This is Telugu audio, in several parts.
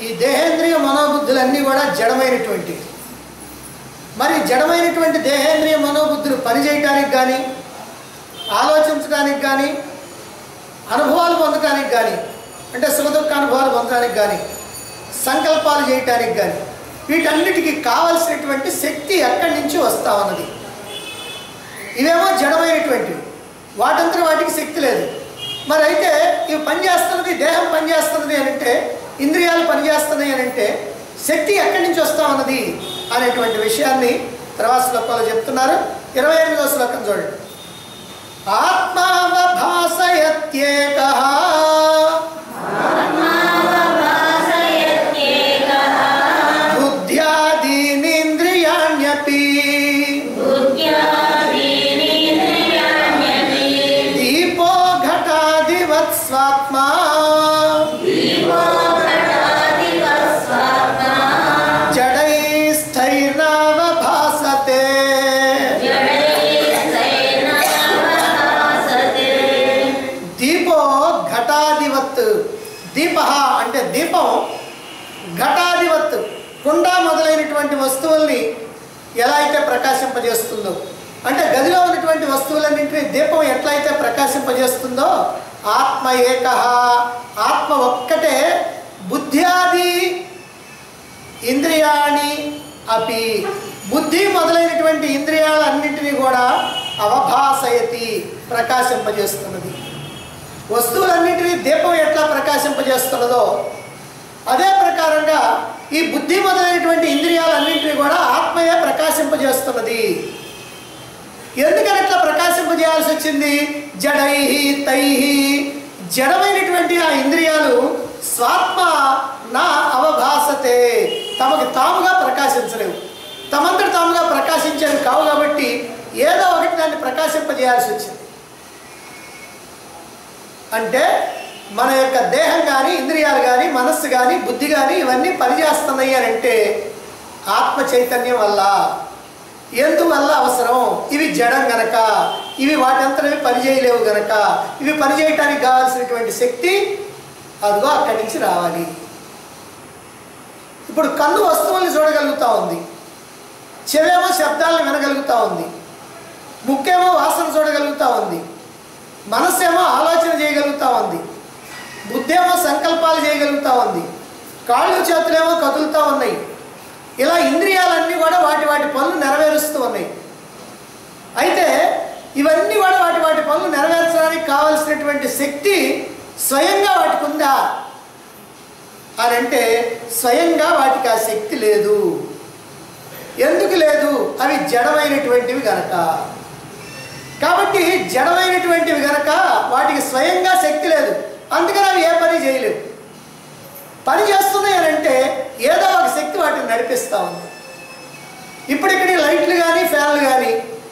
ఈ దేహేంద్రియ మనోబుద్ధులన్నీ కూడా జడమైనటువంటివి మరి జడమైనటువంటి దేహేంద్రియ మనోబుద్ధులు పనిచేయటానికి కానీ ఆలోచించడానికి కానీ అనుభవాలు పొందడానికి కానీ అంటే సుఖదుఖ అనుభవాలు పొందడానికి కానీ సంకల్పాలు చేయటానికి కానీ వీటన్నిటికీ కావలసినటువంటి శక్తి ఎక్కడి నుంచి వస్తా ఉన్నది ఇవేమో జడమైనటువంటివి వాటంతా వాటికి శక్తి లేదు మరి అయితే ఇవి పనిచేస్తున్నది దేహం పనిచేస్తున్నది అని అంటే ఇంద్రియాలు పనిచేస్తున్నాయి అని అంటే శక్తి ఎక్కడి నుంచి వస్తా ఉన్నది అనేటువంటి విషయాన్ని తర్వాత శ్లోకంలో చెప్తున్నారు ఇరవై ఎనిమిదో శ్లోకం చూడండి ఆత్మావభాసయత్యేక బుద్ధ్యాదీనింద్రియాణ్యపి దీపో ఘటాదివత్ స్వాత్మా జడైస్థైర్నావభాసతే దీపో ఘటాధివత్ దీప అంటే దీపం ఘటాధివత్ కుండ మొదలైనటువంటి వస్తువుల్ని ఎలా అయితే ప్రకాశింపజేస్తుందో అంటే గదిలో ఉన్నటువంటి వస్తువులన్నింటినీ దీపం ఎట్లయితే ప్రకాశింపజేస్తుందో ఆత్మ ఏక ఆత్మ ఒక్కటే బుద్ధ్యాది ఇంద్రియాణి అపి బుద్ధి మొదలైనటువంటి ఇంద్రియాలన్నింటినీ కూడా అవభాసయతి ప్రకాశింపజేస్తున్నది వస్తువులన్నింటినీ దీపం ఎట్లా ప్రకాశింపజేస్తున్నదో అదే ప్రకారంగా ఈ బుద్ధి మొదలైనటువంటి ఇంద్రియాలన్నింటినీ కూడా ఆత్మయే ప్రకాశింపజేస్తున్నది ఎందుకని అట్లా ప్రకాశింపజేయాల్సి వచ్చింది జడై తై జడమైనటువంటి ఆ ఇంద్రియాలు స్వాత్మ నా అవభాసతే తమకు తాముగా ప్రకాశించలేవు తమంతట తాముగా ప్రకాశించేవి కావు కాబట్టి ఏదో ఒకటి దాన్ని ప్రకాశింపజేయాల్సి వచ్చింది అంటే మన యొక్క దేహం కానీ ఇంద్రియాలు కానీ మనస్సు కానీ బుద్ధి కానీ ఇవన్నీ పనిచేస్తున్నాయి అని అంటే ఆత్మ చైతన్యం వల్ల ఎందువల్ల అవసరం ఇవి జడం గనక ఇవి వాటంతరవి పనిచేయలేవు గనక ఇవి పనిచేయటానికి కావాల్సినటువంటి శక్తి అదిగో అక్కడి నుంచి రావాలి ఇప్పుడు కన్ను వస్తువుల్ని చూడగలుగుతూ ఉంది చెవేమో శబ్దాలను వినగలుగుతూ ఉంది ముక్కేమో వాసన చూడగలుగుతూ ఉంది మనస్సేమో ఆలోచన చేయగలుగుతూ ఉంది బుద్ధేమో సంకల్పాలు చేయగలుగుతూ ఉంది కాళ్ళు చేతులేమో కదులుతూ ఉన్నాయి ఇలా ఇంద్రియాలన్నీ కూడా వాటి వాటి పనులు నెరవేరుస్తూ ఉన్నాయి అయితే ఇవన్నీ కూడా వాటి వాటి పనులు నెరవేర్చడానికి కావలసినటువంటి శక్తి స్వయంగా వాటికి ఉందా అని అంటే స్వయంగా వాటికి ఆ శక్తి లేదు ఎందుకు లేదు అవి జడమైనటువంటివి గనక కాబట్టి జడమైనటువంటివి గనక వాటికి స్వయంగా శక్తి లేదు అందుకని అవి ఏ పని చేయలేవు పని చేస్తున్నాయి అని అంటే ఏదో ఒక శక్తి వాటిని నడిపిస్తూ ఉంది ఇప్పుడు ఇక్కడ ఈ లైట్లు కానీ ఫ్యాన్లు కానీ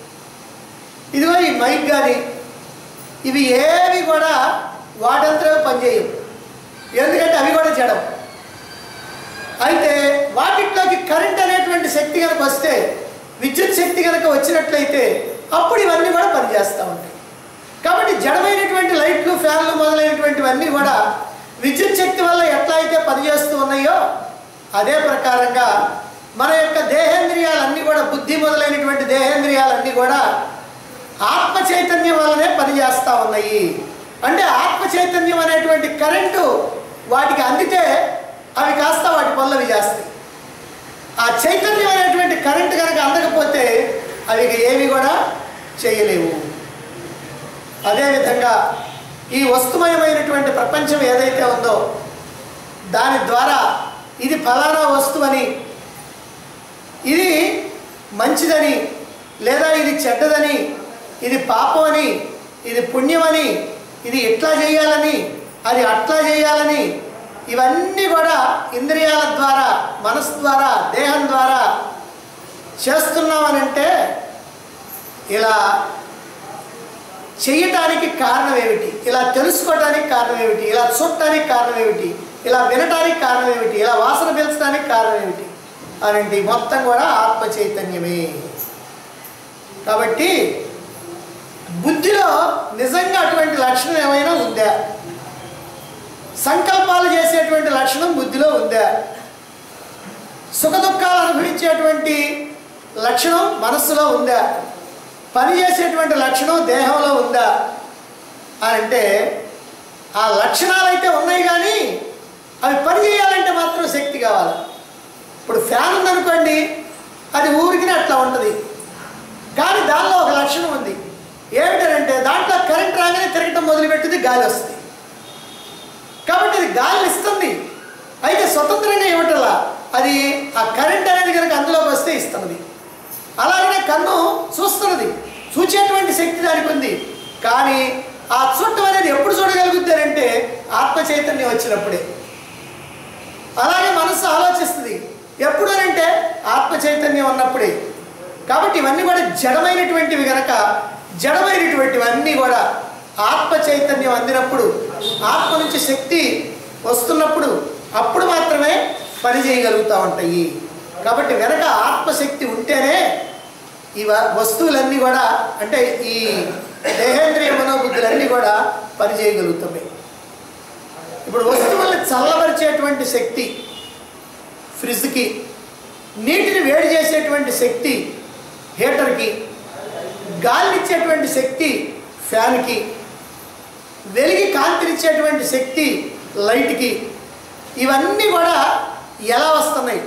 ఇదిగో ఈ మైక్ కానీ ఇవి ఏవి కూడా వాటంతరే పనిచేయవు ఎందుకంటే అవి కూడా జడం అయితే వాటిట్లోకి కరెంట్ అనేటువంటి శక్తి కనుక వస్తే విద్యుత్ శక్తి కనుక వచ్చినట్లయితే అప్పుడు ఇవన్నీ కూడా పనిచేస్తూ ఉంటాయి కాబట్టి జడమైనటువంటి లైట్లు ఫ్యాన్లు మొదలైనటువంటివన్నీ కూడా విద్యుత్ శక్తి వల్ల ఎట్లా అయితే పనిచేస్తూ ఉన్నాయో అదే ప్రకారంగా మన యొక్క దేహేంద్రియాలన్నీ కూడా బుద్ధి మొదలైనటువంటి దేహేంద్రియాలన్నీ కూడా ఆత్మ చైతన్యం వల్లనే పనిచేస్తూ ఉన్నాయి అంటే ఆత్మ చైతన్యం అనేటువంటి కరెంటు వాటికి అందితే అవి కాస్త వాటి పనులు అవి చేస్తాయి ఆ చైతన్యం అనేటువంటి కరెంటు కనుక అందకపోతే అవి ఇక ఏవి కూడా చేయలేవు అదేవిధంగా ఈ వస్తుమయమైనటువంటి ప్రపంచం ఏదైతే ఉందో దాని ద్వారా ఇది ఫలానా వస్తువని ఇది మంచిదని లేదా ఇది చెడ్డదని ఇది పాపమని ఇది పుణ్యమని ఇది ఇట్లా చేయాలని అది అట్లా చేయాలని ఇవన్నీ కూడా ఇంద్రియాల ద్వారా మనసు ద్వారా దేహం ద్వారా చేస్తున్నామనంటే ఇలా చేయటానికి కారణం ఏమిటి ఇలా తెలుసుకోవటానికి కారణం ఏమిటి ఇలా చూడటానికి కారణం ఏమిటి ఇలా వినటానికి కారణం ఏమిటి ఇలా వాసన పీల్చడానికి కారణం ఏమిటి అనండి మొత్తం కూడా ఆత్మ చైతన్యమే కాబట్టి బుద్ధిలో నిజంగా అటువంటి లక్షణం ఏమైనా ఉందా సంకల్పాలు చేసేటువంటి లక్షణం బుద్ధిలో ఉందా సుఖ దుఃఖాలు అనుభవించేటువంటి లక్షణం మనస్సులో ఉందా పని చేసేటువంటి లక్షణం దేహంలో ఉందా అని అంటే ఆ లక్షణాలు అయితే ఉన్నాయి కానీ అవి పని చేయాలంటే మాత్రం శక్తి కావాలి ఇప్పుడు ఫ్యాన్ ఉందనుకోండి అది ఊరికినే అట్లా ఉంటుంది కానీ దానిలో ఒక లక్షణం ఉంది ఏమిటంటే దాంట్లో కరెంట్ రాగానే తిరగటం మొదలుపెట్టింది గాలి వస్తుంది కాబట్టి అది గాలిని ఇస్తుంది అయితే స్వతంత్రంగా ఇవ్వటలా అది ఆ కరెంట్ అనేది కనుక అందులోకి వస్తే ఇస్తున్నది అలాగనే కన్ను చూస్తున్నది చూచేటువంటి శక్తి దానికి ఉంది కానీ ఆ చూడటం అనేది ఎప్పుడు చూడగలుగుతారంటే ఆత్మ చైతన్యం వచ్చినప్పుడే అలాగే మనసు ఆలోచిస్తుంది ఎప్పుడు అంటే ఆత్మ చైతన్యం ఉన్నప్పుడే కాబట్టి ఇవన్నీ కూడా జడమైనటువంటివి గనక జడమైనటువంటివన్నీ కూడా ఆత్మ చైతన్యం అందినప్పుడు ఆత్మ నుంచి శక్తి వస్తున్నప్పుడు అప్పుడు మాత్రమే పని చేయగలుగుతూ ఉంటాయి కాబట్టి వెనక ఆత్మశక్తి ఉంటేనే ఈ వ- వస్తువులన్నీ కూడా అంటే ఈ దేహేంద్రియ మనోబుద్ధులన్నీ కూడా పని చేయగలుగుతున్నాయి ఇప్పుడు వస్తువుల్ని చల్లబరిచేటువంటి శక్తి ఫ్రిడ్జ్కి నీటిని వేడి చేసేటువంటి శక్తి హీటర్కి గాలినిచ్చేటువంటి శక్తి ఫ్యాన్కి వెలిగి కాంతినిచ్చేటువంటి శక్తి లైట్కి ఇవన్నీ కూడా ఎలా వస్తున్నాయి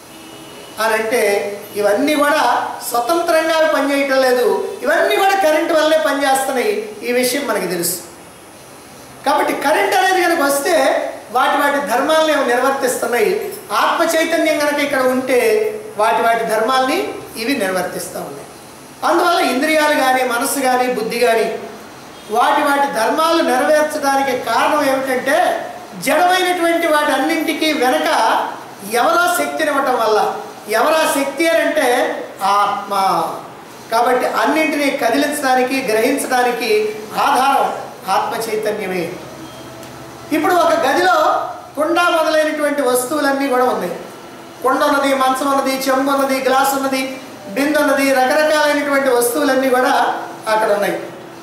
అని అంటే ఇవన్నీ కూడా స్వతంత్రంగా అవి పనిచేయటం లేదు ఇవన్నీ కూడా కరెంటు వల్లే పనిచేస్తున్నాయి ఈ విషయం మనకి తెలుసు కాబట్టి కరెంట్ అనేది కనుక వస్తే వాటి వాటి ధర్మాలని అవి నిర్వర్తిస్తున్నాయి ఆత్మ చైతన్యం కనుక ఇక్కడ ఉంటే వాటి వాటి ధర్మాల్ని ఇవి నిర్వర్తిస్తూ ఉన్నాయి అందువల్ల ఇంద్రియాలు కానీ మనసు కానీ బుద్ధి కానీ వాటి వాటి ధర్మాలు నెరవేర్చడానికి కారణం ఏమిటంటే జడమైనటువంటి వాటి అన్నింటికీ వెనక ఎవరా శక్తినివ్వటం వల్ల ఎవరా శక్తి అని అంటే ఆత్మ కాబట్టి అన్నింటినీ కదిలించడానికి గ్రహించడానికి ఆధారం ఆత్మ చైతన్యమే ఇప్పుడు ఒక గదిలో కుండ మొదలైనటువంటి వస్తువులన్నీ కూడా ఉన్నాయి కుండ ఉన్నది మంచం ఉన్నది చెంబు ఉన్నది గ్లాస్ ఉన్నది బిందె ఉన్నది రకరకాలైనటువంటి వస్తువులన్నీ కూడా అక్కడ ఉన్నాయి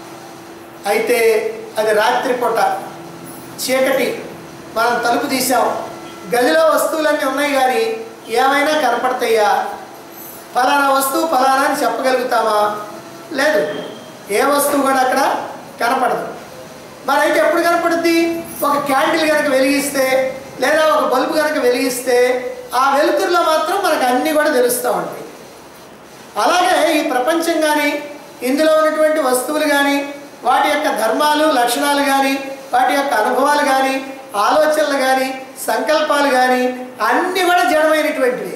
అయితే అది రాత్రిపూట చీకటి మనం తలుపు తీసాం గదిలో వస్తువులన్నీ ఉన్నాయి కానీ ఏమైనా కనపడతాయా ఫలానా వస్తువు ఫలానా అని చెప్పగలుగుతామా లేదు ఏ వస్తువు కూడా అక్కడ కనపడదు మరి అయితే ఎప్పుడు కనపడుద్ది ఒక క్యాండిల్ కనుక వెలిగిస్తే లేదా ఒక బల్బు కనుక వెలిగిస్తే ఆ వెలుతురులో మాత్రం మనకు అన్నీ కూడా తెలుస్తూ ఉంటాయి అలాగే ఈ ప్రపంచం కానీ ఇందులో ఉన్నటువంటి వస్తువులు కానీ వాటి యొక్క ధర్మాలు లక్షణాలు కానీ వాటి యొక్క అనుభవాలు కానీ ఆలోచనలు కానీ సంకల్పాలు కానీ అన్నీ కూడా జడమైనటువంటివి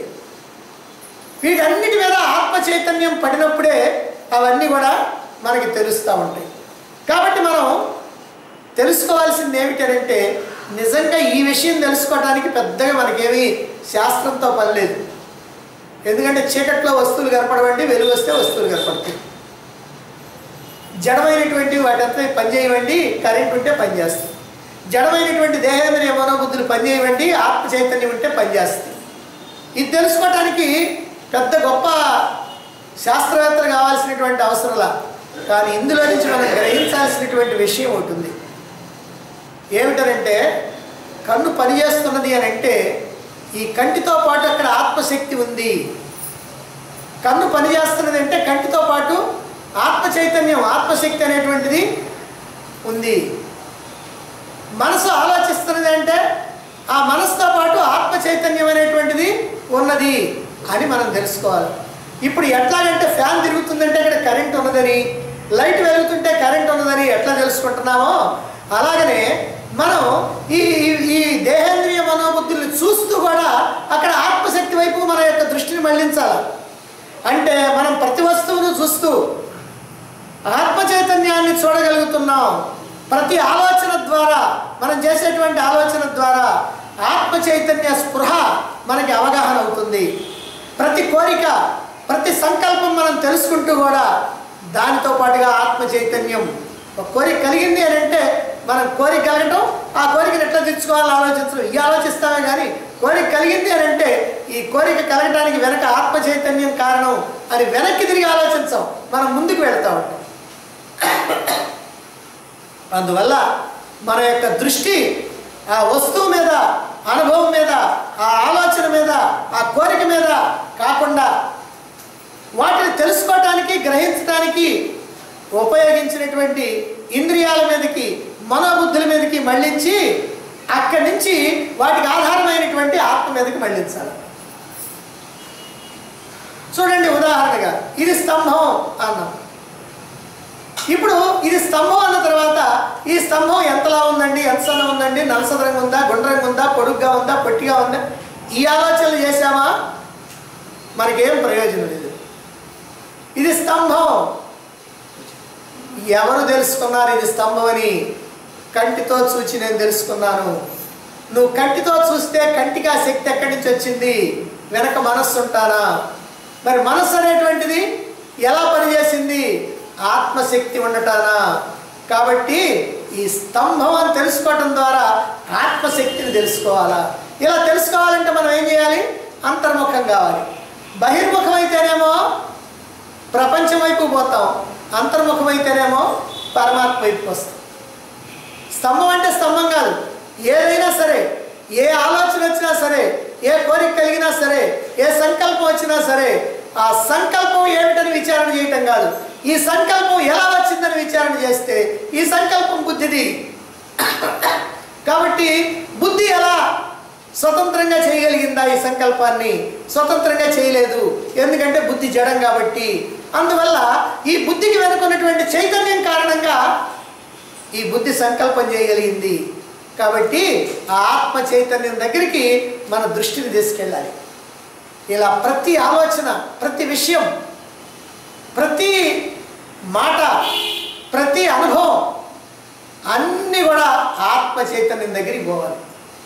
వీటన్నిటి మీద ఆత్మ చైతన్యం పడినప్పుడే అవన్నీ కూడా మనకి తెలుస్తూ ఉంటాయి కాబట్టి మనం తెలుసుకోవాల్సింది ఏమిటంటే నిజంగా ఈ విషయం తెలుసుకోవడానికి పెద్దగా మనకేమీ శాస్త్రంతో పని లేదు ఎందుకంటే చీకట్లో వస్తువులు కనపడవండి వెలుగు వస్తే వస్తువులు కనపడతాయి జడమైనటువంటి వాటంతా పనిచేయవండి కరెంట్ ఉంటే పనిచేస్తుంది జడమైనటువంటి దేహేంద్రియ మనోబుద్ధులు పనిచేయవండి ఆత్మ చైతన్యం ఉంటే పనిచేస్తుంది ఇది తెలుసుకోవటానికి పెద్ద గొప్ప శాస్త్రవేత్తలు కావాల్సినటువంటి అవసరంలా కానీ ఇందులో నుంచి మనం గ్రహించాల్సినటువంటి విషయం ఉంటుంది ఏమిటనంటే కన్ను పనిచేస్తున్నది అని అంటే ఈ కంటితో పాటు అక్కడ ఆత్మశక్తి ఉంది కన్ను పనిచేస్తున్నది అంటే కంటితో పాటు ఆత్మ చైతన్యం ఆత్మశక్తి అనేటువంటిది ఉంది మనసు ఆలోచిస్తున్నది అంటే ఆ మనసుతో పాటు ఆత్మ చైతన్యం అనేటువంటిది ఉన్నది అని మనం తెలుసుకోవాలి ఇప్పుడు ఎట్లాగంటే ఫ్యాన్ తిరుగుతుందంటే ఇక్కడ కరెంట్ ఉన్నదని లైట్ వెలుగుతుంటే కరెంట్ ఉన్నదని ఎట్లా తెలుసుకుంటున్నామో అలాగనే మనం ఈ ఈ- ఈ దేహేంద్రియ మనోబుద్ధుల్ని చూస్తూ కూడా అక్కడ ఆత్మశక్తి వైపు మన యొక్క దృష్టిని మళ్ళించాలి అంటే మనం ప్రతి వస్తువును చూస్తూ ఆత్మ చైతన్యాన్ని చూడగలుగుతున్నాం ప్రతి ఆలోచన ద్వారా మనం చేసేటువంటి ఆలోచన ద్వారా ఆత్మ చైతన్య స్పృహ మనకి అవగాహన అవుతుంది ప్రతి కోరిక ప్రతి సంకల్పం మనం తెలుసుకుంటూ కూడా దానితో పాటుగా ఆత్మ చైతన్యం ఒక కోరిక కలిగింది అని అంటే మనం కోరిక కలగటం ఆ కోరికను ఎట్లా తెచ్చుకోవాలని ఆలోచించడం ఈ ఆలోచిస్తామే కానీ కోరిక కలిగింది అని అంటే ఈ కోరిక కలగటానికి వెనక ఆత్మ చైతన్యం కారణం అని వెనక్కి తిరిగి ఆలోచించాం మనం ముందుకు వెళ్తా ఉంటాం అందువల్ల మన యొక్క దృష్టి ఆ వస్తువు మీద అనుభవం మీద కాకుండా వాటిని తెలుసుకోవటానికి గ్రహించడానికి ఉపయోగించినటువంటి ఇంద్రియాల మీదకి మనోబుద్ధుల మీదకి మళ్ళించి అక్కడి నుంచి వాటికి ఆధారమైనటువంటి ఆత్మ మీదకి మళ్ళించాలి చూడండి ఉదాహరణగా ఇది స్తంభం అన్నాం ఇప్పుడు ఇది స్తంభం అన్న తర్వాత ఈ స్తంభం ఎంతలా ఉందండి ఎంత సన్నం ఉందండి నలసదరంగా ఉందా గుండ్రంగా ఉందా పొడుగ్గా ఉందా పొట్టిగా ఉందా ఈ ఆలోచనలు చేశామా మనకేం ప్రయోజనం లేదు ఇది స్తంభం ఎవరు తెలుసుకున్నారు ఇది స్తంభం అని కంటితో చూచి నేను తెలుసుకున్నాను నువ్వు కంటితో చూస్తే కంటికి ఆ శక్తి ఎక్కడి నుంచి వచ్చింది వెనక మనస్సు ఉంటానా మరి మనస్సు అనేటువంటిది ఎలా పనిచేసింది ఆత్మశక్తి ఉండటానా కాబట్టి ఈ స్తంభం అని తెలుసుకోవటం ద్వారా ఆత్మశక్తిని తెలుసుకోవాలా ఇలా తెలుసుకోవాలంటే మనం ఏం చేయాలి అంతర్ముఖం కావాలి బహిర్ముఖం అయితేనేమో ప్రపంచం వైపు పోతాం అంతర్ముఖం అయితేనేమో పరమాత్మ వైపు వస్తాం స్తంభం అంటే స్తంభం కాదు ఏదైనా సరే ఏ ఆలోచన వచ్చినా సరే ఏ కోరిక కలిగినా సరే ఏ సంకల్పం వచ్చినా సరే ఆ సంకల్పం ఏమిటని విచారణ చేయటం కాదు ఈ సంకల్పం ఎలా వచ్చిందని విచారణ చేస్తే ఈ సంకల్పం బుద్ధిది కాబట్టి బుద్ధి ఎలా స్వతంత్రంగా చేయగలిగిందా ఈ సంకల్పాన్ని స్వతంత్రంగా చేయలేదు ఎందుకంటే బుద్ధి జడం కాబట్టి అందువల్ల ఈ బుద్ధికి వెనుకున్నటువంటి చైతన్యం కారణంగా ఈ బుద్ధి సంకల్పం చేయగలిగింది కాబట్టి ఆ ఆత్మ చైతన్యం దగ్గరికి మన దృష్టిని తీసుకెళ్ళాలి ఇలా ప్రతి ఆలోచన ప్రతి విషయం ప్రతి మాట ప్రతి అనుభవం అన్నీ కూడా ఆత్మ చైతన్యం దగ్గరికి పోవాలి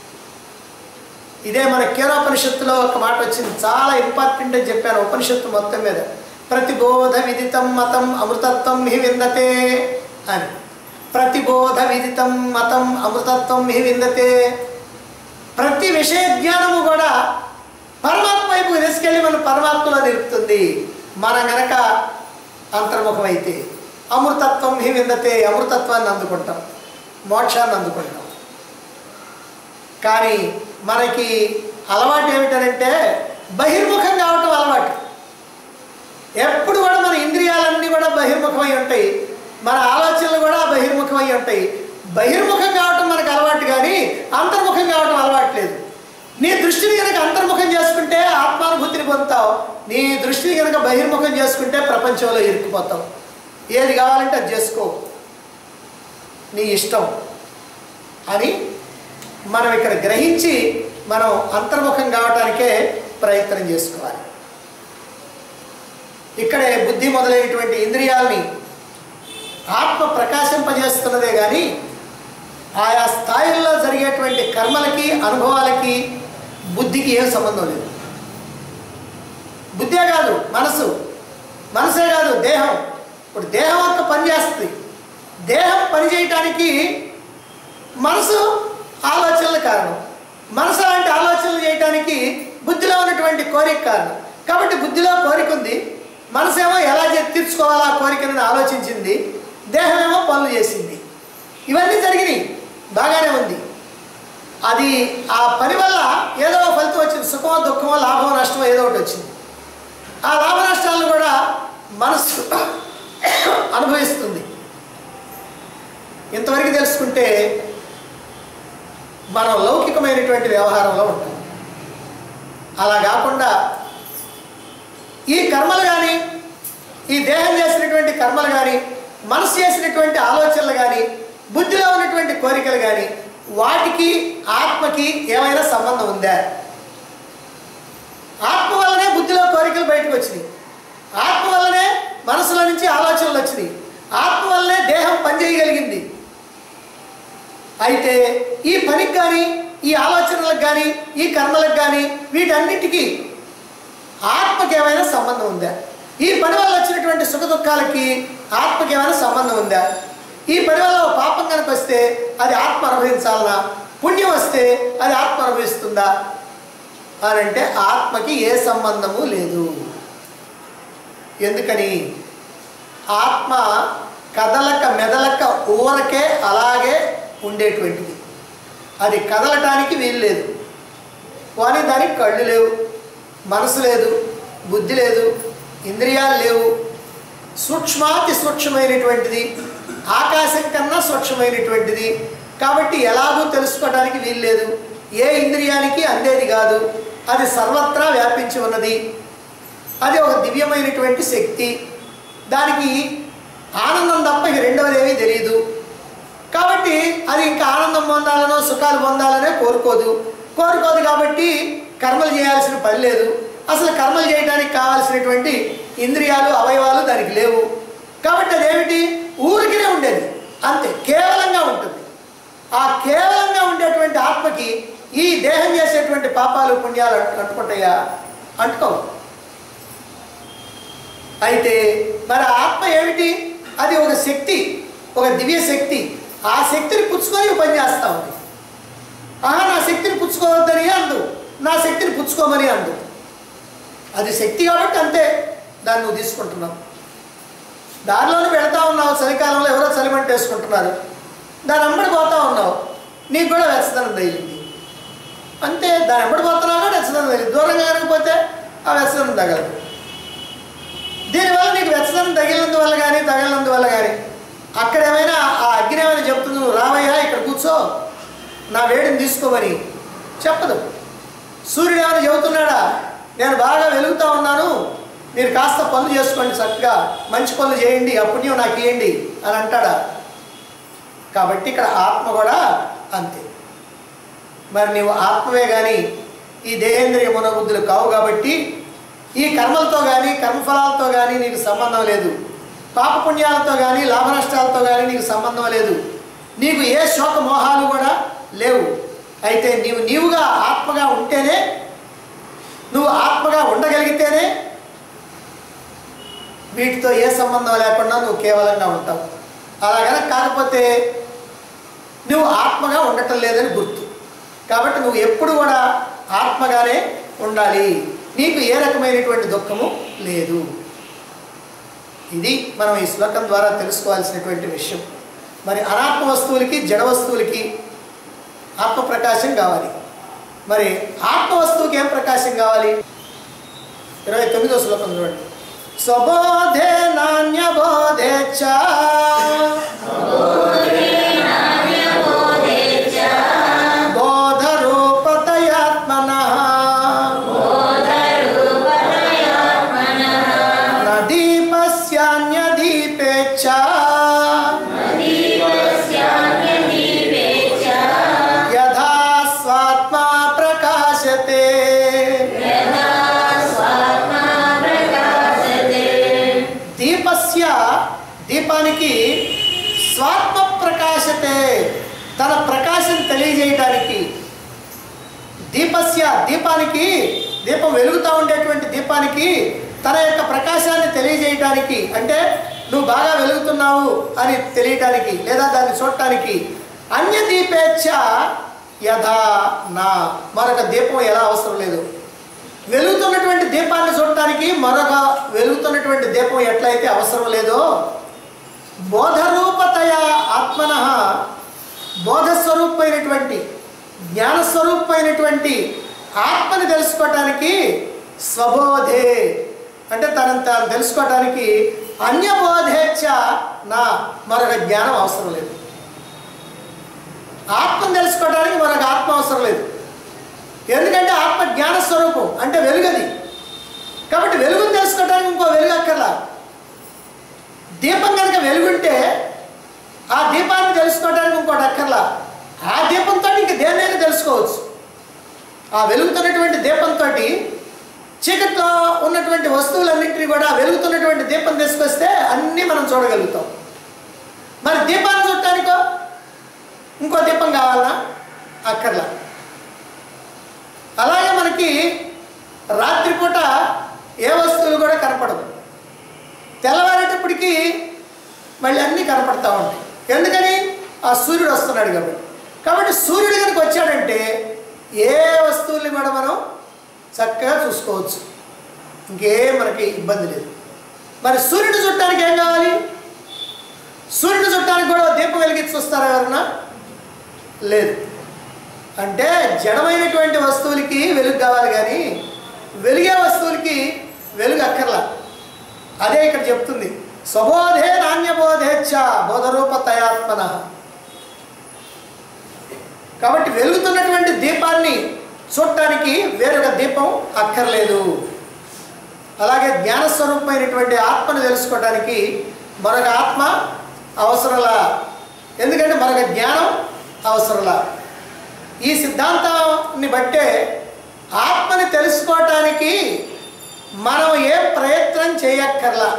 ఇదే మన కేరోపనిషత్తులో ఒక మాట వచ్చింది చాలా ఇంపార్టెంట్ అని చెప్పాను ఉపనిషత్తు మొత్తం మీద ప్రతిబోధ విదితం మతం అమృతత్వం హి విందతే అని ప్రతిబోధ విదితం మతం అమృతత్వం హి విందతే ప్రతి విషయ జ్ఞానము కూడా పరమాత్మ వైపు తీసుకెళ్ళి మన పరమాత్మలో నిలుపుతుంది మనం గనక అంతర్ముఖం అయితే అమృతత్వం హి విందతే అమృతత్వాన్ని అందుకుంటాం మోక్షాన్ని అందుకుంటాం కానీ మనకి అలవాటు ఏమిటనంటే బహిర్ముఖం కావటం అలవాటు ఎప్పుడు కూడా మన ఇంద్రియాలన్నీ కూడా బహిర్ముఖమై ఉంటాయి మన ఆలోచనలు కూడా బహిర్ముఖమై ఉంటాయి బహిర్ముఖం కావటం మనకు అలవాటు కానీ అంతర్ముఖం కావటం అలవాటు లేదు నీ దృష్టిని కనుక అంతర్ముఖం చేసుకుంటే ఆత్మానుభూతిని పొందుతావు నీ దృష్టిని కనుక బహిర్ముఖం చేసుకుంటే ప్రపంచంలో ఇరుక్కుపోతావు ఏది కావాలంటే అది చేసుకో నీ ఇష్టం అని మనం ఇక్కడ గ్రహించి మనం అంతర్ముఖం కావటానికే ప్రయత్నం చేసుకోవాలి ఇక్కడే బుద్ధి మొదలైనటువంటి ఇంద్రియాలని ఆత్మ ప్రకాశింపజేస్తున్నదే కానీ ఆయా స్థాయిల్లో జరిగేటువంటి కర్మలకి అనుభవాలకి బుద్ధికి ఏం సంబంధం లేదు బుద్ధే కాదు మనసు మనసే కాదు దేహం ఇప్పుడు దేహం యొక్క పని చేస్తుంది దేహం పని చేయటానికి మనసు ఆలోచనలు కారణం మనసు లాంటి ఆలోచనలు చేయటానికి బుద్ధిలో ఉన్నటువంటి కోరిక కారణం కాబట్టి బుద్ధిలో కోరిక ఉంది మనసేమో ఎలా చే- తీర్చుకోవాలా ఆ కోరికను ఆలోచించింది దేహమేమో పనులు చేసింది ఇవన్నీ జరిగినాయి బాగానే ఉంది అది ఆ పని వల్ల ఏదో ఒక ఫలితం వచ్చింది సుఖమో దుఃఖమో లాభమో నష్టమో ఏదో ఒకటి వచ్చింది ఆ లాభ నష్టాలను కూడా మనస్సు అనుభవిస్తుంది ఇంతవరకు తెలుసుకుంటే మనం లౌకికమైనటువంటి వ్యవహారంలో ఉంటాం అలా కాకుండా ఈ కర్మలు కానీ ఈ దేహం చేసినటువంటి కర్మలు కానీ మనసు చేసినటువంటి ఆలోచనలు కానీ బుద్ధిలో ఉన్నటువంటి కోరికలు కానీ వాటికి ఆత్మకి ఏమైనా సంబంధం ఉందా ఆత్మ వల్లనే బుద్ధిలో కోరికలు బయటకు వచ్చినాయి ఆత్మ వల్లనే మనసులో నుంచి ఆలోచనలు వచ్చినాయి ఆత్మ వల్లనే దేహం పనిచేయగలిగింది అయితే ఈ పనికి కానీ ఈ ఆలోచనలకు కానీ ఈ కర్మలకు కానీ వీటన్నిటికీ ఆత్మకి ఏమైనా సంబంధం ఉందా ఈ పని వల్ల వచ్చినటువంటి సుఖ దుఃఖాలకి ఆత్మకి ఏమైనా సంబంధం ఉందా ఈ పని వల్ల ఓ పాపం కనుక వస్తే అది ఆత్మ అనుభవించాలనా పుణ్యం వస్తే అది ఆత్మ అనుభవిస్తుందా అని అంటే ఆత్మకి ఏ సంబంధము లేదు ఎందుకని ఆత్మ కదలక మెదలక ఊరకే అలాగే ఉండేటువంటిది అది కదలటానికి వీలు లేదు కానీ దానికి కళ్ళు లేవు మనసు లేదు బుద్ధి లేదు ఇంద్రియాలు లేవు సూక్ష్మాతి సూక్ష్మమైనటువంటిది ఆకాశం కన్నా సూక్ష్మమైనటువంటిది కాబట్టి ఎలాగూ తెలుసుకోవడానికి వీలు లేదు ఏ ఇంద్రియానికి అందేది కాదు అది సర్వత్రా వ్యాపించి ఉన్నది అది ఒక దివ్యమైనటువంటి శక్తి దానికి ఆనందం తప్ప ఇక రెండవది ఏమీ తెలియదు కాబట్టి అది ఇంకా ఆనందం పొందాలనో సుఖాలు పొందాలనే కోరుకోదు కోరుకోదు కాబట్టి కర్మలు చేయాల్సిన పని లేదు అసలు కర్మలు చేయడానికి కావాల్సినటువంటి ఇంద్రియాలు అవయవాలు దానికి లేవు కాబట్టి అదేమిటి ఊరికినే ఉండేది అంతే కేవలంగా ఉంటుంది ఆ కేవలంగా ఉండేటువంటి ఆత్మకి ఈ దేహం చేసేటువంటి పాపాలు పుణ్యాలు అంటు- అంటుకుంటాయా అంటుకోవు అయితే మరి ఆ ఆత్మ ఏమిటి అది ఒక శక్తి ఒక దివ్య శక్తి ఆ శక్తిని పుచ్చుకొని పని చేస్తా ఉంది ఆహా నా శక్తిని పుచ్చుకోవద్దని అందు నా శక్తిని పుచ్చుకోమని అందు అది శక్తి కాబట్టి అంతే దాన్ని నువ్వు తీసుకుంటున్నావు దారిలోనే వెళ్తా ఉన్నావు చలికాలంలో ఎవరో చలిమంట వేసుకుంటున్నారు దాని వెంబడి పోతా ఉన్నావు నీకు కూడా వెచ్చదనం తగిలింది అంతే దాని వెంబడి పోతున్నావు కూడా వెచ్చదనం తగిలింది దూరంగా కనుకపోతే ఆ వెచ్చదనం తగలదు దీనివల్ల నీకు వెచ్చదనం తగిలినందువల్ల కానీ తగిలినందువల్ల కానీ అక్కడ ఏమైనా ఆ అగ్ని ఏమైనా చెప్తుంది నువ్వు రావయ్యా ఇక్కడ కూర్చో నా వేడిని తీసుకోమని చెప్పదు సూర్యుడు ఏమైనా చెబుతున్నాడా నేను బాగా వెలుగుతా ఉన్నాను మీరు కాస్త పనులు చేసుకోండి చక్కగా మంచి పనులు చేయండి ఆ పుణ్యం నాకు ఇవ్వండి అని అంటాడా కాబట్టి ఇక్కడ ఆత్మ కూడా అంతే మరి నీవు ఆత్మవే కానీ ఈ దేహేంద్రియ మనోబుద్ధులు కావు కాబట్టి ఈ కర్మలతో కానీ కర్మఫలాలతో కానీ నీకు సంబంధం లేదు పాపపుణ్యాలతో కానీ లాభ నష్టాలతో కానీ నీకు సంబంధం లేదు నీకు ఏ శోక మోహాలు కూడా లేవు అయితే నీవు నీవుగా ఆత్మగా ఉంటేనే నువ్వు ఆత్మగా ఉండగలిగితేనే వీటితో ఏ సంబంధం లేకుండా నువ్వు కేవలంగా ఉంటావు అలా కనుక కాకపోతే నువ్వు ఆత్మగా ఉండటం లేదని గుర్తు కాబట్టి నువ్వు ఎప్పుడు కూడా ఆత్మగానే ఉండాలి నీకు ఏ రకమైనటువంటి దుఃఖము లేదు ఇది మనం ఈ శ్లోకం ద్వారా తెలుసుకోవాల్సినటువంటి విషయం మరి అనాత్మ వస్తువులకి జడ వస్తువులకి ఆత్మ ప్రకాశం కావాలి మరి ఆత్మ వస్తువుకి ఏం ప్రకాశం కావాలి ఇరవై తొమ్మిదో శ్లోకం చూడండి స్వబోధే నాణ్యబోధే చ బోధరూపతయాత్మన నదీపస్యాన్యదీపే చ యథా స్వాత్మా ప్రకాశతే దీపస్య దీపానికి స్వాత్మ ప్రకాశతే తన ప్రకాశం తెలియజేయడానికి దీపస్య దీపానికి దీపం వెలుగుతూ ఉండేటువంటి దీపానికి తన యొక్క ప్రకాశాన్ని తెలియజేయడానికి అంటే నువ్వు బాగా వెలుగుతున్నావు అని తెలియటానికి లేదా దాన్ని చూడటానికి అన్య దీపేచ్ఛ యథా నా మరొక దీపం ఎలా అవసరం లేదు వెలుగుతున్నటువంటి దీపాన్ని చూడటానికి మరొక వెలుగుతున్నటువంటి దీపం ఎట్లయితే అవసరం లేదో బోధరూపతయ ఆత్మన బోధస్వరూపమైనటువంటి జ్ఞానస్వరూపమైనటువంటి ఆత్మని తెలుసుకోవటానికి స్వబోధే అంటే తనను తాను తెలుసుకోవటానికి అన్యబోధేచ్ఛ నా మరొక జ్ఞానం అవసరం లేదు ఆత్మను తెలుసుకోవడానికి మరొక ఆత్మ అవసరం లేదు ఎందుకంటే ఆత్మ జ్ఞాన స్వరూపం అంటే వెలుగది కాబట్టి వెలుగును తెలుసుకోవడానికి ఇంకో వెలుగు అక్కర్లా దీపం కనుక వెలుగుంటే ఆ దీపాన్ని తెలుసుకోవడానికి ఇంకోటి అక్కర్లా ఆ దీపంతో ఇంక దేన్నైనా తెలుసుకోవచ్చు ఆ వెలుగుతున్నటువంటి దీపంతో చీకట్లో ఉన్నటువంటి వస్తువులన్నింటినీ కూడా వెలుగుతున్నటువంటి దీపం తీసుకొస్తే అన్నీ మనం చూడగలుగుతాం మరి దీపాన్ని చూడటానికో ఇంకో దీపం కావాలన్నా అక్కర్లా అలాగే మనకి రాత్రిపూట ఏ వస్తువులు కూడా కనపడదు తెల్లవారేటప్పటికి మళ్ళీ అన్నీ కనపడతా ఉంటాయి ఎందుకని ఆ సూర్యుడు వస్తున్నాడు కాబట్టి కాబట్టి సూర్యుడు కనుక వచ్చాడంటే ఏ వస్తువుల్ని కూడా మనం చక్కగా చూసుకోవచ్చు ఇంకే మనకి ఇబ్బంది లేదు మరి సూర్యుడు చుట్టానికి ఏం కావాలి సూర్యుడు చుట్టానికి కూడా దీపం వెలిగించి చూస్తారా ఎవరన్నా లేదు అంటే జడమైనటువంటి వస్తువులకి వెలుగు కావాలి కానీ వెలిగే వస్తువులకి వెలుగు అక్కర్లా అదే ఇక్కడ చెప్తుంది స్వబోధే నాణ్యబోధేచ్ఛ బోధరూప తయాత్మన కాబట్టి వెలుగుతున్నటువంటి దీపాన్ని చూడటానికి వేరొక దీపం అక్కర్లేదు అలాగే జ్ఞానస్వరూపమైనటువంటి ఆత్మను తెలుసుకోవడానికి మరొక ఆత్మ అవసరంలా ఎందుకంటే మరొక జ్ఞానం అవసరంలా ఈ సిద్ధాంతాన్ని బట్టే ఆత్మని తెలుసుకోవటానికి మనం ఏ ప్రయత్నం చేయక్కర్లా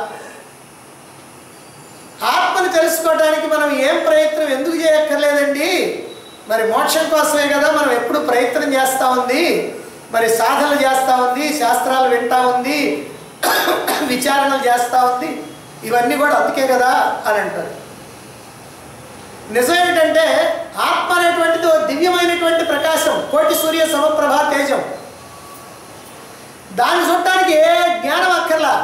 ఆత్మని తెలుసుకోవడానికి మనం ఏం ప్రయత్నం ఎందుకు చేయక్కర్లేదండి మరి మోక్షం కోసమే కదా మనం ఎప్పుడు ప్రయత్నం చేస్తూ ఉంది మరి సాధనలు చేస్తూ ఉంది శాస్త్రాలు వింటా ఉంది విచారణలు చేస్తూ ఉంది ఇవన్నీ కూడా అందుకే కదా అని అంటారు నిజం ఏమిటంటే ఆత్మ అనేటువంటిది ఓ దివ్యమైనటువంటి ప్రకాశం కోటి సూర్య సమప్రభా తేజం దాన్ని చూడటానికి ఏ జ్ఞానం అక్కర్లా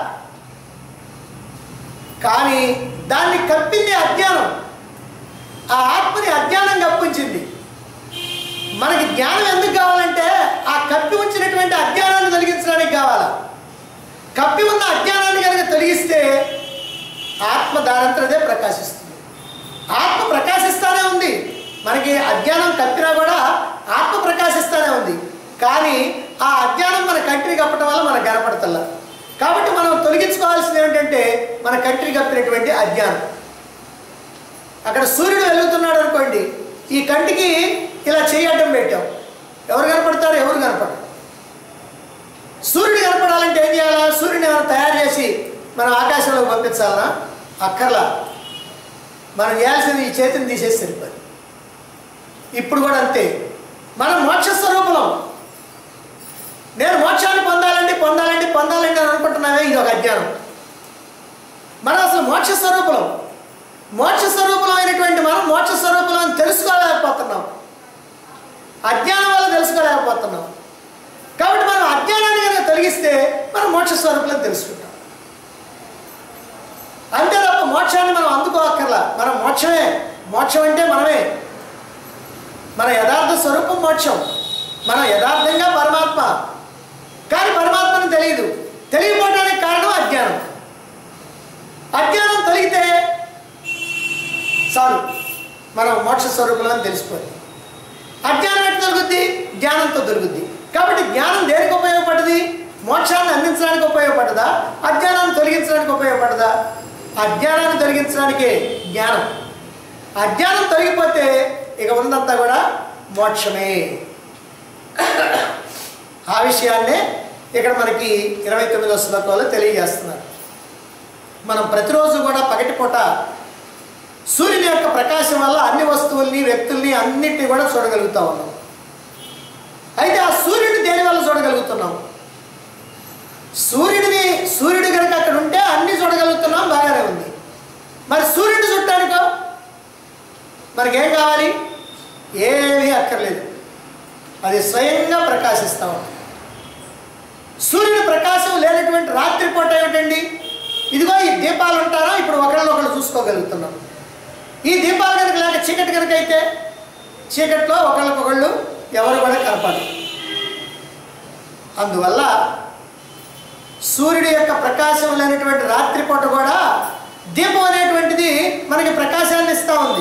కానీ దాన్ని కప్పింది అజ్ఞానం ఆ ఆత్మని అజ్ఞానం కప్పించింది మనకి జ్ఞానం ఎందుకు కావాలంటే ఆ కప్పి ఉంచినటువంటి అజ్ఞానాన్ని తొలగించడానికి కావాలా కప్పి ఉన్న అజ్ఞానాన్ని కనుక తొలగిస్తే ఆత్మ దానంతరదే ప్రకాశిస్తుంది ఆత్మ ప్రకాశిస్తానే ఉంది మనకి అజ్ఞానం కప్పినా కూడా ఆత్మ ప్రకాశిస్తానే ఉంది కానీ ఆ అజ్ఞానం మన కంటిని కప్పటం వల్ల మనకు కనపడతల్లా కాబట్టి మనం తొలగించుకోవాల్సింది ఏమిటంటే మన కంటిని కప్పినటువంటి అజ్ఞానం అక్కడ సూర్యుడు వెలుగుతున్నాడు అనుకోండి ఈ కంటికి ఇలా చేయడం పెట్టాం ఎవరు కనపడతారు ఎవరు కనపడరు సూర్యుడు కనపడాలంటే ఏం చేయాలా సూర్యుని ఏమైనా తయారు చేసి మనం ఆకాశంలోకి పంపించాలనా అక్కర్లా మనం చేయాల్సింది ఈ చేతిని తీసేసి సరిపోయి ఇప్పుడు కూడా అంతే మనం మోక్ష స్వరూపం నేను మోక్షాన్ని పొందాలండి పొందాలండి పొందాలండి అని అనుకుంటున్నామే ఇది ఒక అజ్ఞానం మనం అసలు మోక్ష స్వరూపం మోక్ష స్వరూపం అయినటువంటి మనం మోక్ష స్వరూపం అని తెలుసుకోలేకపోతున్నాం అజ్ఞానం వల్ల తెలుసుకోలేకపోతున్నాం కాబట్టి మనం అజ్ఞానాన్ని కనుక తొలగిస్తే మనం మోక్ష స్వరూపం తెలుసుకుంటాం అంతే తప్ప మోక్షాన్ని మనం అందుకోక్కర్లా మనం మోక్షమే మోక్షం అంటే మనమే మన యథార్థ స్వరూపం మోక్షం మన యథార్థంగా పరమాత్మ కానీ పరమాత్మని తెలియదు తెలియకపోవడానికి కారణం అజ్ఞానం అజ్ఞానం తొలగితే చాలు మనం మోక్ష స్వరూపంలో అని తెలిసిపోయింది అజ్ఞానం ఎట్లా దొరుకుద్ది జ్ఞానంతో దొరుకుద్ది కాబట్టి జ్ఞానం దేనికి ఉపయోగపడది మోక్షాన్ని అందించడానికి ఉపయోగపడదా అజ్ఞానాన్ని తొలగించడానికి ఉపయోగపడదా అజ్ఞానాన్ని తొలగించడానికే జ్ఞానం అజ్ఞానం తొలగిపోతే ఇక ఉన్నదంతా కూడా మోక్షమే ఆ విషయాన్నే ఇక్కడ మనకి ఇరవై తొమ్మిదో శ్లోకంలో తెలియజేస్తున్నారు మనం ప్రతిరోజు కూడా పగటిపూట సూర్యుని యొక్క ప్రకాశం వల్ల అన్ని వస్తువుల్ని వ్యక్తుల్ని అన్నిటిని కూడా చూడగలుగుతా ఉన్నాం అయితే ఆ సూర్యుడిని దేని వల్ల చూడగలుగుతున్నాం సూర్యుడిని సూర్యుడు కనుక అక్కడ ఉంటే అన్ని చూడగలుగుతున్నాం బాగానే ఉంది మరి సూర్యుడిని చుట్టానికో మనకేం కావాలి ఏమీ అక్కర్లేదు అది స్వయంగా ప్రకాశిస్తూ ఉంటుంది సూర్యుని ప్రకాశం లేనటువంటి రాత్రిపూట ఏమిటండి ఇదిగో ఈ దీపాలు ఉంటారా ఇప్పుడు ఒకళ్ళు ఒకళ్ళు చూసుకోగలుగుతున్నాం ఈ దీపాలు కనుక లేక చీకటి కనుక అయితే చీకట్లో ఒకళ్ళకొకళ్ళు ఎవరు కూడా కనపడరు అందువల్ల సూర్యుడి యొక్క ప్రకాశం లేనటువంటి రాత్రిపూట కూడా దీపం అనేటువంటిది మనకి ప్రకాశాన్ని ఇస్తూ ఉంది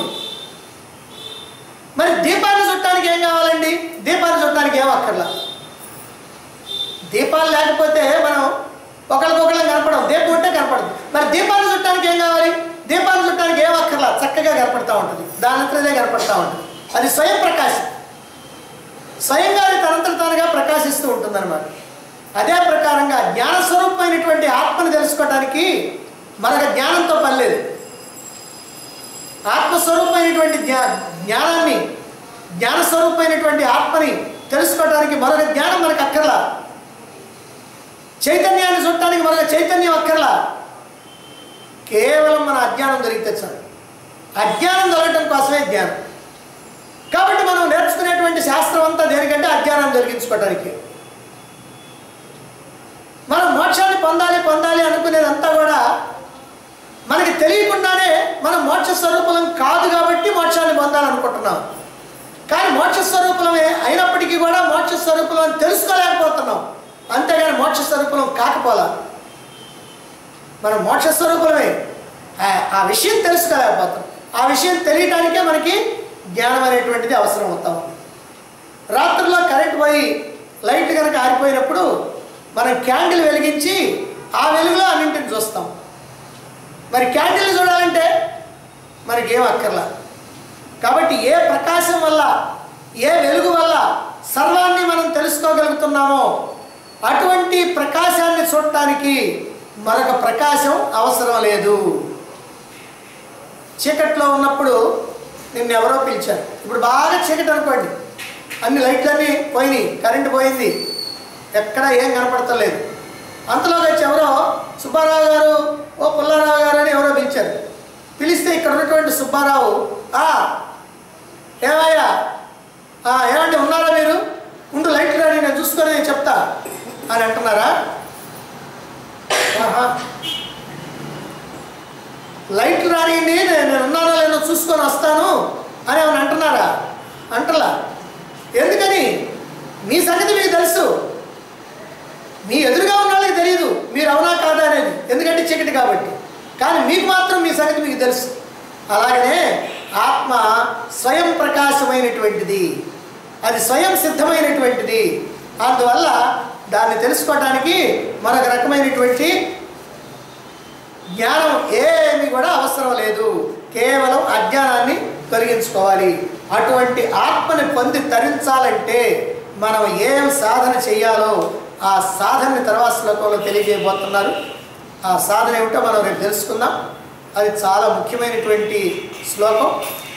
మరి దీపాన్ని చుట్టానికి ఏం కావాలండి దీపాన్ని చుట్టానికి ఏం అక్కర్లా దీపాలు లేకపోతే మనం ఒకరికొకళ్ళం కనపడం దీపం ఉంటే కనపడదు మరి దీపాన్ని చుట్టానికి ఏం కావాలి దీపాన్ని చుట్టానికి ఏం అక్కర్లా చక్కగా కనపడతా ఉంటుంది దానంతరదే కనపడతా ఉంటుంది అది స్వయం ప్రకాశం స్వయంగా అది తనంతట తానుగా ప్రకాశిస్తూ ఉంటుందన్నమాట అదే ప్రకారంగా జ్ఞానస్వరూపమైనటువంటి ఆత్మను తెలుసుకోవడానికి మనకు జ్ఞానంతో పని లేదు ఆత్మస్వరూపమైనటువంటి జ్ఞా జ్ఞానాన్ని జ్ఞానస్వరూపమైనటువంటి ఆత్మని తెలుసుకోవడానికి మరొక జ్ఞానం మనకు అక్కర్లా చైతన్యాన్ని చూడటానికి మరొక చైతన్యం అక్కర్లా కేవలం మన అజ్ఞానం దొరికితే చాలు అజ్ఞానం దొరకటం కోసమే జ్ఞానం కాబట్టి మనం నేర్చుకునేటువంటి శాస్త్రం అంతా దేనికంటే అజ్ఞానాన్ని దొరికించుకోవటానికి మనం మోక్షాన్ని పొందాలి పొందాలి అనుకునేదంతా కూడా మనకి తెలియకుండానే మనం మోక్ష స్వరూపం కాదు కాబట్టి మోక్షాన్ని పొందాలనుకుంటున్నాం కానీ మోక్ష స్వరూపమే అయినప్పటికీ కూడా మోక్ష స్వరూపం అని తెలుసుకోలేకపోతున్నాం అంతేగాని మోక్ష స్వరూపం కాకపోలా మనం మోక్ష స్వరూపమే ఆ- ఆ విషయం తెలుసుకోలేకపోతాం ఆ విషయం తెలియటానికే మనకి జ్ఞానం అనేటువంటిది అవసరం అవుతా ఉంది రాత్రిలో కరెంట్ పోయి లైట్ కనుక ఆరిపోయినప్పుడు మనం క్యాండిల్ వెలిగించి ఆ వెలుగులో అన్నింటిని చూస్తాం మరి క్యాండిల్ చూడాలంటే మనకి ఏం అక్కర్లా కాబట్టి ఏ ప్రకాశం వల్ల ఏ వెలుగు వల్ల సర్వాన్ని మనం తెలుసుకోగలుగుతున్నామో అటువంటి ప్రకాశాన్ని చూడటానికి మరొక ప్రకాశం అవసరం లేదు చీకట్లో ఉన్నప్పుడు నిన్ను ఎవరో పిలిచారు ఇప్పుడు బాగా చీకటి అనుకోండి అన్ని లైట్లన్నీ పోయినాయి కరెంటు పోయింది ఎక్కడ ఏం కనపడతలేదు అంతలో వచ్చి ఎవరో సుబ్బారావు గారు ఓ పుల్లారావు గారు అని ఎవరో పిలిచారు పిలిస్తే ఇక్కడ ఉన్నటువంటి సుబ్బారావు ఆ ఏమయ్యా ఆ, ఏమండి ఉన్నారా మీరు ఉండు లైట్ రాని నేను చూసుకొని నేను చెప్తా అని అంటున్నారా ఆహా. లైట్లు రానియండి నేను నేను ఉన్నానో లేదో చూసుకొని వస్తాను అని ఏమైనా అంటున్నారా అంటలా ఎందుకని మీ సంగతి మీకు తెలుసు మీ ఎదురుగా ఉన్న వాళ్ళకి తెలియదు మీరు అవునా కాదా అనేది ఎందుకంటే చీకటి కాబట్టి కానీ మీకు మాత్రం మీ సంగతి మీకు తెలుసు అలాగనే ఆత్మ స్వయం ప్రకాశమైనటువంటిది అది స్వయం సిద్ధమైనటువంటిది అందువల్ల దాన్ని తెలుసుకోవడానికి మరొక రకమైనటువంటి జ్ఞానం ఏమి కూడా అవసరం లేదు కేవలం అజ్ఞానాన్ని తొలగించుకోవాలి అటువంటి ఆత్మని పొంది తరించాలంటే మనం ఏం సాధన చేయాలో ఆ సాధనని తర్వాత శ్లోకంలో తెలియజేయబోతున్నారు ఆ సాధన ఏమిటో మనం రేపు తెలుసుకుందాం అది చాలా ముఖ్యమైనటువంటి శ్లోకం